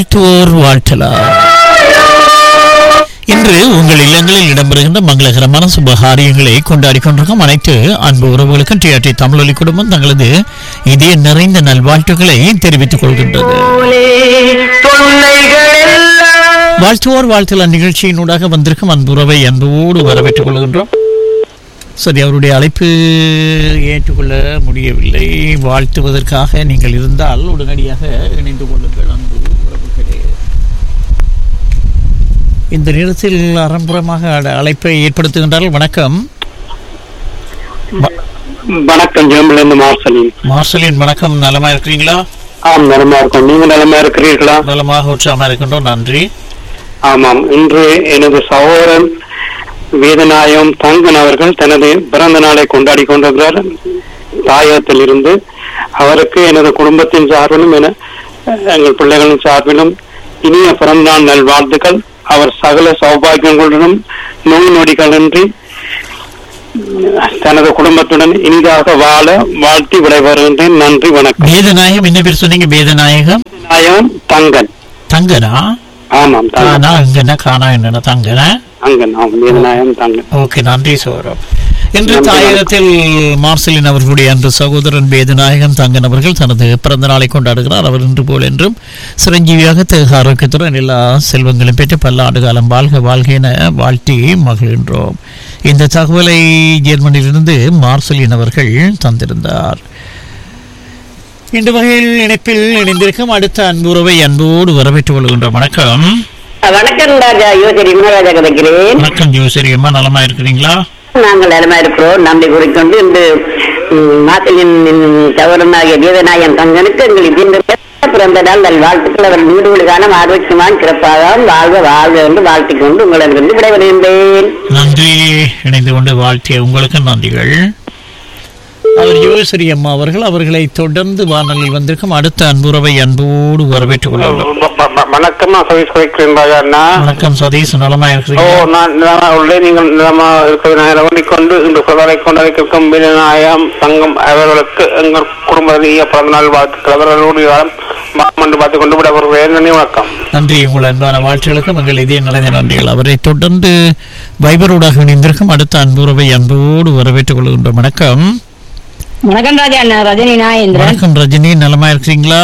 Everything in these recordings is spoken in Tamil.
வாழ்த்துவோர் வாழ்த்தலாம் இன்று உங்கள் இல்லங்களில் இடம்பெறுகின்ற மங்களகரமான சுபகாரியங்களை கொண்டாடி கொண்டிருக்கும் அனைத்து அன்பு உறவுகளுக்கும் டிஆர்டி தமிழொலி குடும்பம் தங்களது இதய நிறைந்த நல்வாழ்த்துக்களை தெரிவித்துக் கொள்கின்றது வாழ்த்துவோர் வாழ்த்தலாம் நிகழ்ச்சியினூடாக வந்திருக்கும் அன்புறவை அன்போடு வரவேற்றுக் கொள்கின்றோம் சரி அவருடைய அழைப்பு ஏற்றுக்கொள்ள முடியவில்லை வாழ்த்துவதற்காக நீங்கள் இருந்தால் உடனடியாக இணைந்து கொள்ளுங்கள் அன்பு உறவுகளே இந்த நேரத்தில் அறம்புறமாக அழ- அழைப்பை ஏற்படுத்துகின்றார்கள் வணக்கம் வணக்கம் ஜெயம்பலேந்து மார்சலின் மார்சலின் வணக்கம் நலமா இருக்கிறீங்களா ஆம் நலமா இருக்கும் நீங்க நலமா இருக்கிறீர்களா நலமாக உற்சாகமா இருக்கின்றோம் நன்றி ஆமாம் இன்று எனது சகோதரன் வேதநாயகம் தங்கன் அவர்கள் தனது பிறந்த நாளை கொண்டாடி கொண்டிருக்கிறார் தாயகத்தில் இருந்து அவருக்கு எனது குடும்பத்தின் சார்பிலும் என எங்கள் பிள்ளைகளின் சார்பிலும் இனிய பிறந்த நாள் நல்வாழ்த்துக்கள் அவர் சகல சௌபாகியங்களுடனும் நோய் நொடிகளின்றி தனது குடும்பத்துடன் இனிதாக வாழ வாழ்த்தி விடைபெறுகின்றேன் நன்றி வணக்கம் வேதநாயகம் என்ன பேர் சொன்னீங்க வேதநாயகம் நாயகம் தங்கன் தங்கனா ஆமாம் தங்கன் காணா இங்கன்னா காணா என்னன்னா தங்கனா தங்கன் ஆமாம் வேதநாயகம் தங்கன் ஓகே நன்றி சௌரவ் இன்று தாயகத்தில் மார்சலின் அவர்களுடைய அன்று சகோதரன் வேதநாயகன் தங்கன் அவர்கள் தனது பிறந்த நாளை கொண்டாடுகிறார் அவர் இன்று போல் என்றும் சிரஞ்சீவியாக தேக ஆரோக்கியத்துடன் எல்லா செல்வங்களும் பெற்று பல ஆண்டு காலம் வாழ்க வாழ்க என வாழ்த்தி மகிழ்கின்றோம் இந்த தகவலை ஜெர்மனியிலிருந்து மார்சலின் அவர்கள் தந்திருந்தார் இந்த வகையில் இணைப்பில் இணைந்திருக்கும் அடுத்த அன்புறவை அன்போடு வரவேற்றுக் கொள்கின்றோம் வணக்கம் வணக்கம் ராஜா யோசரி குணராஜா கிடைக்கிறேன் வணக்கம் ஜோசரி அம்மா நலமா இருக்கிறீங்களா நாங்கள் நலமா இருக்கிறோம் நம்பி கூறிக்கொண்டு இன்று ம், மாசிலின் சௌரனாகிய வீரநாயகன் தங்கனுக்கு எங்கள் இந்த பிறந்த நாள் நல் வாழ்த்துக்கள் அவர் நீடுகளுக்கான ஆரோக்கியமான சிறப்பாக வாழ்க வாழ்க என்று வாழ்த்திக் கொண்டு உங்களிடமிருந்து விடைபெறுகின்றேன் நன்றி இணைந்து கொண்டு வாழ்த்திய உங்களுக்கு நன்றிகள் அவர் யோகஸ்வரி அம்மா அவர்கள் அவர்களை தொடர்ந்து வானொலியில் வந்திருக்கும் அடுத்த அன்புறவை அன்போடு வரவேற்றுக் கொள்ளுங்கள் வ- வ- வ- வணக்கம் நான் சதீஷ் வைக்கிறேன் ராஜா அண்ணா வணக்கம் சதீஷ் நலமா ஓ இருக்கிறீங்க நான் நிலமா உள்ளே நீங்கள் நிலமா இருக்கிற எண்ணிக்கொண்டு இன்று சுதரை கொண்டிருக்கும் வீரநாயகம் சங்கம் அவர்களுக்கு எங்கள் குடும்பத்திய பிறந்தநாள் வாழ்த்துக்கள் அவர்களுடைய காலம் மாமண்டு பார்த்து கொண்டு விட வருகிறேன் நன்றி வணக்கம் நன்றி உங்கள் அன்பான வாழ்த்துகளுக்கும் எங்கள் இதய நிலைந்த நன்றிகள் அவரை தொடர்ந்து வைபரோடாக இணைந்திருக்கும் அடுத்த அன்புறவை அன்போடு வரவேற்றுக் கொள்கின்றோம் வணக்கம் வணக்கம் ராஜா நான் ரஜினி நாயேந்திரன் வணக்கம் ரஜினி நலமா இருக்கிறீங்களா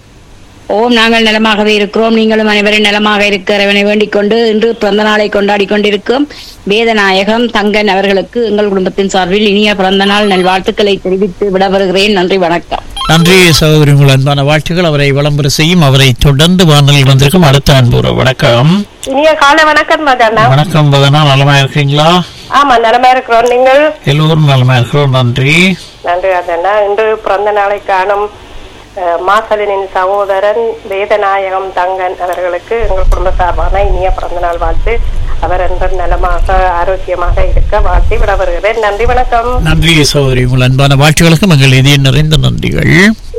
ஓம் நாங்கள் நலமாகவே இருக்கிறோம் நீங்களும் அனைவரும் நலமாக இருக்கிறவனை வேண்டிக் கொண்டு இன்று பிறந்த நாளை கொண்டாடி கொண்டிருக்கும் வேதநாயகம் தங்கன் அவர்களுக்கு எங்கள் குடும்பத்தின் சார்பில் இனிய பிறந்த நாள் நல்வாழ்த்துக்களை தெரிவித்து விட வருகிறேன் நன்றி வணக்கம் நன்றி சகோதரி உங்கள் அன்பான வாழ்த்துக்கள் அவரை விளம்பர செய்யும் அவரை தொடர்ந்து வானொலியில் வந்திருக்கும் அடுத்த அன்புற வணக்கம் இனிய காலை வணக்கம் மதனா வணக்கம் வதனா நலமா இருக்கீங்களா ஆமா நலமா இருக்கிறோம் நீங்கள் எல்லோரும் நலமா இருக்கிறோம் நன்றி நன்றி அதனா இன்று பிறந்த நாளை காணும் அஹ், மாசலினின் சகோதரன் வேதநாயகம் தங்கன் அவர்களுக்கு எங்கள் குடும்ப சார்பான இனிய பிறந்த நாள் வாழ்த்து அவர் என்று நலமாக ஆரோக்கியமாக இருக்க வாழ்த்தி விட வருகிறேன் நன்றி வணக்கம் நன்றி சகோதரி உங்கள் அன்பான வாழ்த்துகளுக்கும் எங்கள் இதய நிறைந்த நன்றிகள்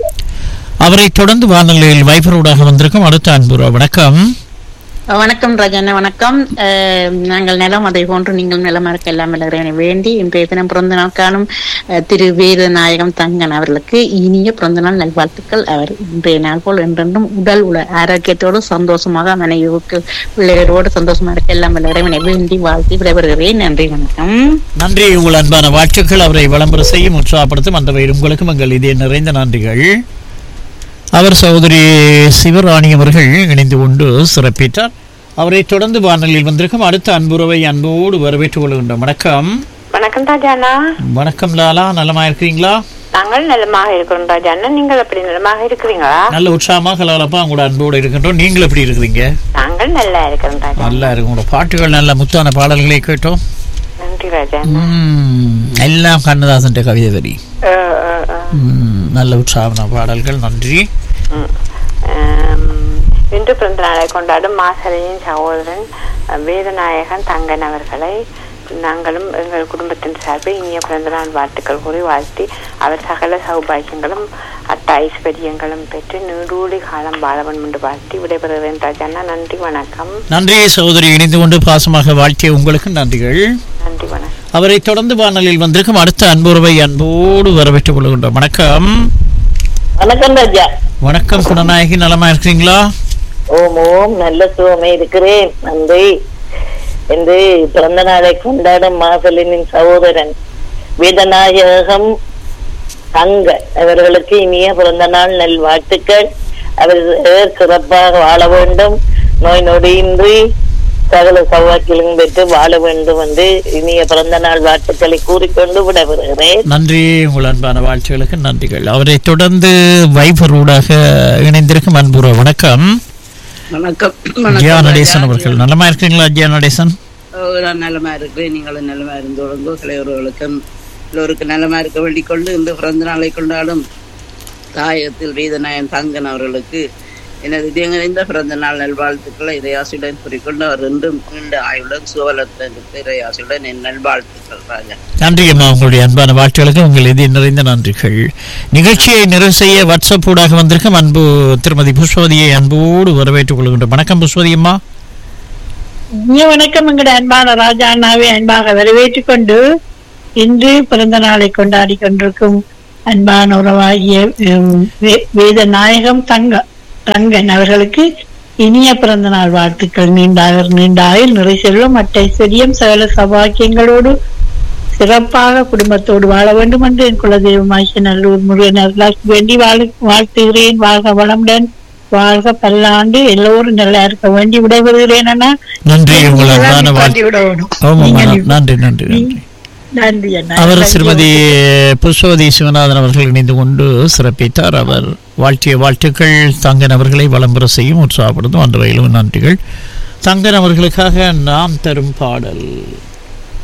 அவரை தொடர்ந்து வானொலியில் வைபரோடாக வந்திருக்கும் அடுத்த அன்புற வணக்கம் வணக்கம் ரஜன வணக்கம் அஹ், நாங்கள் நிலம் அதை போன்று நீங்கள் நிலமா இருக்க எல்லாம் இளைஞரை வேண்டி இன்றைய தினம் பிறந்த நாள் காணும் அஹ், திரு வேத நாயகம் தங்கன் அவர்களுக்கு இனிய பிறந்த நாள் நல்வாழ்த்துக்கள் அவர் இன்றைய நாள் போல் என்றென்றும் உடல் உல ஆரோக்கியத்தோடு சந்தோஷமாக மனைவிக்கு பிள்ளைகளோடு சந்தோஷமா இருக்க எல்லாம் இளைஞரை வேண்டி வாழ்த்தி விடைபெறுகிறேன் நன்றி வணக்கம் நன்றி உங்கள் அன்பான வாழ்த்துக்கள் அவரை விளம்பர செய்யும் உற்சாகப்படுத்தும் அந்த வகையில் உங்களுக்கும் எங்கள் இதய நிறைந்த நன்றிகள் அவர் சகோதரி சிவராணி அவர்கள் இணைந்து கொண்டு சிறப்பித்தார் அவரை தொடர்ந்து வானொலியில் வந்திருக்கும் அடுத்த அன்புறவை அன்போடு வரவேற்றுக் கொள்கின்றோம் வணக்கம் வணக்கம் ராஜாண்ணா வணக்கம் லாலா நலமா இருக்கிறீங்களா நாங்கள் நலமாக இருக்கிறோம் ராஜாண்ணா நீங்கள் எப்படி நலமாக இருக்கிறீங்களா நல்ல உற்சாகமாக கலகலப்பா உங்களோட அன்போடு இருக்கின்றோம் நீங்களும் எப்படி இருக்கிறீங்க நாங்கள் நல்லா இருக்கிறோம் ராஜா நல்லா இருக்கு உங்களோட பாட்டுகள் நல்ல முத்தான பாடல்களை கேட்டோம் நன்றி ராஜா ம், எல்லாம் கண்ணதாசன் கவிதை வரி ம், நல்ல உற்சாகமான பாடல்கள் நன்றி இன்று பிறந்த நாளை கொண்டாடும் மாசலையின் சகோதரன் அஹ், வேதநாயகன் தங்கன் அவர்களை நாங்களும் எங்கள் குடும்பத்தின் சார்பில் இனிய பிறந்த நாள் வாழ்த்துக்கள் கூறி வாழ்த்தி அவர் சகல சௌபாகியங்களும் அட்ட ஐஸ்வர்யங்களும் பெற்று நீடூழி காலம் வாழவன் என்று வாழ்த்தி விடைபெறுகிறேன் ராஜாண்ணா நன்றி வணக்கம் நன்றி சகோதரி இணைந்து கொண்டு பாசமாக வாழ்த்திய உங்களுக்கு நன்றிகள் நன்றி வணக்கம் அவரை தொடர்ந்து வானொலியில் வந்திருக்கும் அடுத்த அன்புறவை அன்போடு வரவேற்றுக் கொள்கின்றோம் வணக்கம் வணக்கம் ராஜா வணக்கம் குணநாயகி நலமா இருக்கிறீங்களா ஓம் ஓம் நல்ல சுகமே இருக்கிறேன் நன்றி என்று பிறந்த நாளை கொண்டாடும் மாசலினின் சகோதரன் வேதநாயகம் தங்க அவர்களுக்கு இனிய பிறந்த நாள் நல்வாழ்த்துக்கள் அவர்கள் சிறப்பாக வாழ வேண்டும் நோய் நொடியின்றி சகல சௌவாக்கிலும் பெற்று வாழ வேண்டும் என்று இனிய பிறந்த நாள் வாழ்த்துக்களை கூறிக்கொண்டு விடைபெறுகிறேன் நன்றி உங்கள் அன்பான வாழ்த்துகளுக்கு நன்றிகள் அவரை தொடர்ந்து வைபர் ஊடாக இணைந்திருக்கும் அன்புற வணக்கம் வணக்கம் ஜியா நடேசன் அவர்கள் நலமா இருக்கீங்களா ஜியா நடேசன் ஓ, நான் நலமா இருக்கிறேன் நீங்களும் நலமா இருந்து ஒழுங்கோ கிளையவர்களுக்கும் எல்லோருக்கும் நலமா இருக்க வேண்டிக் கொண்டு இந்த பிறந்த நாளை கொண்டாடும் தாயகத்தில் வீதநாயன் தங்கன் அவர்களுக்கு எனது இதயங்கறிந்த பிறந்த நாள் நல்வாழ்த்துக்களை இறையாசியுடன் கூறிக்கொண்டு அவர் இன்றும் நீண்ட ஆயுடன் சுவலத்துடன் இறையாசியுடன் என் நல்வாழ்த்துக்கள் ராஜா நன்றி அம்மா உங்களுடைய அன்பான வாழ்த்துகளுக்கு உங்கள் இது நிறைந்த நன்றிகள் நிகழ்ச்சியை நிறைவு செய்ய வாட்ஸ்அப் ஊடாக வந்திருக்கும் அன்பு திருமதி புஷ்பவதியை அன்போடு வரவேற்றுக் கொள்கின்றோம் வணக்கம் புஷ்பவதி அம்மா இனிய வணக்கம் எங்களுடைய அன்பான ராஜா அண்ணாவை அன்பாக வரவேற்றுக் கொண்டு இன்று பிறந்த நாளை கொண்டாடி கொண்டிருக்கும் அன்பான உறவாகிய உம், வே- வேத நாயகம் தங்க தங்கன் அவர்களுக்கு இனிய பிறந்த நாள் வாழ்த்துக்கள் நீண்டாக நீண்டாயில் நிறை செல்வம் அட்டை செடியம் சகல சபாக்கியங்களோடு சிறப்பாக குடும்பத்தோடு வாழ வேண்டும் என்று என் குலதெய்வமாகிய நல்லூர் முருகன் அருளாசி வேண்டி வாழ் வாழ்த்துகிறேன் வாழ்க வளமுடன் வாழ்க பல்லாண்டு எல்லோரும் நல்லா இருக்க வேண்டி விடைபெறுகிறேன் அண்ணா நன்றி உங்கள் அன்பான பாட்டி வாழ்த்து விட வேணும். ஆமாம் நீங்க அம்மா. நீ- நன்றி நன்றி நன்றி நன்றி அண்ணா அவர் நன்றி. திருமதி புஷ்பவதி சிவநாதன் அவர்கள் இணைந்து கொண்டு சிறப்பித்தார் அவர் வாழ்த்திய வாழ்த்துக்கள் தங்கன் அவர்களை வளம்பெற செய்யும் உற்சாகப்படுத்தும் அந்த வகையிலும் நன்றிகள் தங்கன் அவர்களுக்காக நாம் தரும் பாடல்